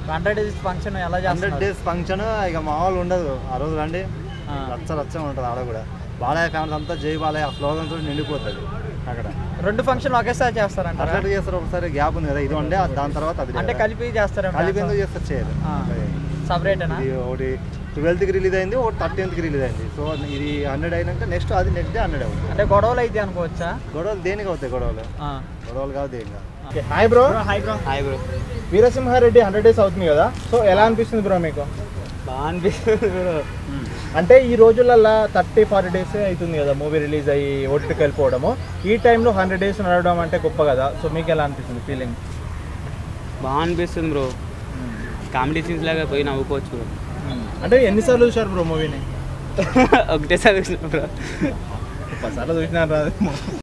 Hundred days function ఎలా hundred చేస్తున్నారు days function ఇక మామూలు ఉండదు ఆ రోజు రండి ఆ. రచ్చ రచ్చ ఉంటుంది ఆడ కూడా బాలయ్య ఫ్యామిలీ అంతా జై బాలయ్య ఆ స్లోగన్స్ నిండిపోతుంది అక్కడ రెండు ఫంక్షన్లు ఒకేసారి చేస్తారంటారా అట్లా చేస్తారు ఒకసారి గ్యాప్ ఉంది కదా ఇది ఉండే దాని తర్వాత అది అంటే కలిపి చేస్తారా కలిపి ఎందుకు చేస్తారు చేయరు ఆ. అట్లా చేయరు. సపరేటేనా ఇది ఒకటి ట్వెల్త్కి రిలీజ్ అయింది ఒకటి థర్టీన్త్కి రిలీజ్ అయింది సో ఇది హండ్రెడ్ అయినాక నెక్స్ట్ అది నెక్స్ట్ డే హండ్రెడ్ అవుతుంది అంటే గొడవలు అయితే అనుకోవచ్చా గొడవలు దేనికి అవుతాయి గొడవలు ఆ. గొడవలు కాదు దేని కాదు hi bro hi bro hi bro Veera Simha Reddy hundred days అవుతుంది కదా సో ఎలా అనిపిస్తుంది బ్రో మీకు బాగా అనిపిస్తుంది బ్రో అంటే ఈ రోజులల్లో థర్టీ ఫార్టీ డేస్ అవుతుంది కదా మూవీ రిలీజ్ అయ్యి ఓటీటీకి వెళ్ళిపోవడము ఈ టైంలో హండ్రెడ్ డేస్ నడవడం అంటే గొప్ప కదా సో మీకు ఎలా అనిపిస్తుంది ఫీలింగ్ బాగా అనిపిస్తుంది బ్రో కామెడీ సీన్స్ లాగా పోయి నవ్వుకోవచ్చు బ్రో అంటే ఎన్నిసార్లు చూశారు బ్రో మూవీని ఒకటేసారి చూసిన బ్రో పదిసార్లు చూసినారు